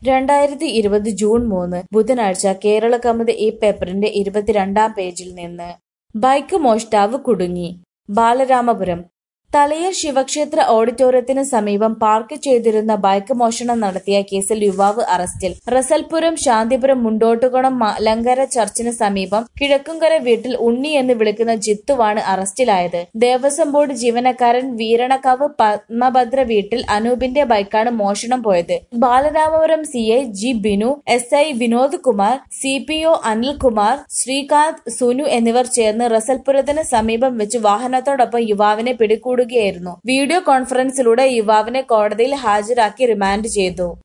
രണ്ടായിരത്തി ഇരുപത് ജൂൺ മൂന്ന് ബുധനാഴ്ച കേരള കൗമുദി ഈ പേപ്പറിന്റെ ഇരുപത്തിരണ്ടാം പേജിൽ നിന്ന് ബൈക്ക് മോഷ്ടാവ് കുടുങ്ങി ബാലരാമപുരം തളിയർ ശിവക്ഷേത്ര ഓഡിറ്റോറിയത്തിന് സമീപം പാർക്ക് ചെയ്തിരുന്ന ബൈക്ക് മോഷണം നടത്തിയ കേസിൽ യുവാവ് അറസ്റ്റിൽ റസൽപുരം ശാന്തിപുരം മുണ്ടോട്ടുകുളം മലങ്കര ചർച്ചിന് സമീപം കിഴക്കുംകര വീട്ടിൽ ഉണ്ണി എന്ന് വിളിക്കുന്ന ജിത്തുവാണ് അറസ്റ്റിലായത് ദേവസ്വം ബോർഡ് ജീവനക്കാരൻ വീരണക്കാവ് പത്മഭദ്ര വീട്ടിൽ അനൂപിന്റെ ബൈക്കാണ് മോഷണം പോയത് Balaramapuram C I G Binu S I Vinod Kumar C P O Anilkumar Sreekanth Sunu എന്നിവർ ചേർന്ന് റസൽപുരത്തിന് സമീപം വെച്ച് വാഹനത്തോടൊപ്പം യുവാവിനെ പിടികൂടുകയായിരുന്നു വീഡിയോ കോൺഫറൻസിലൂടെ യുവാവിനെ കോടതിയിൽ ഹാജരാക്കി റിമാൻഡ് ചെയ്തു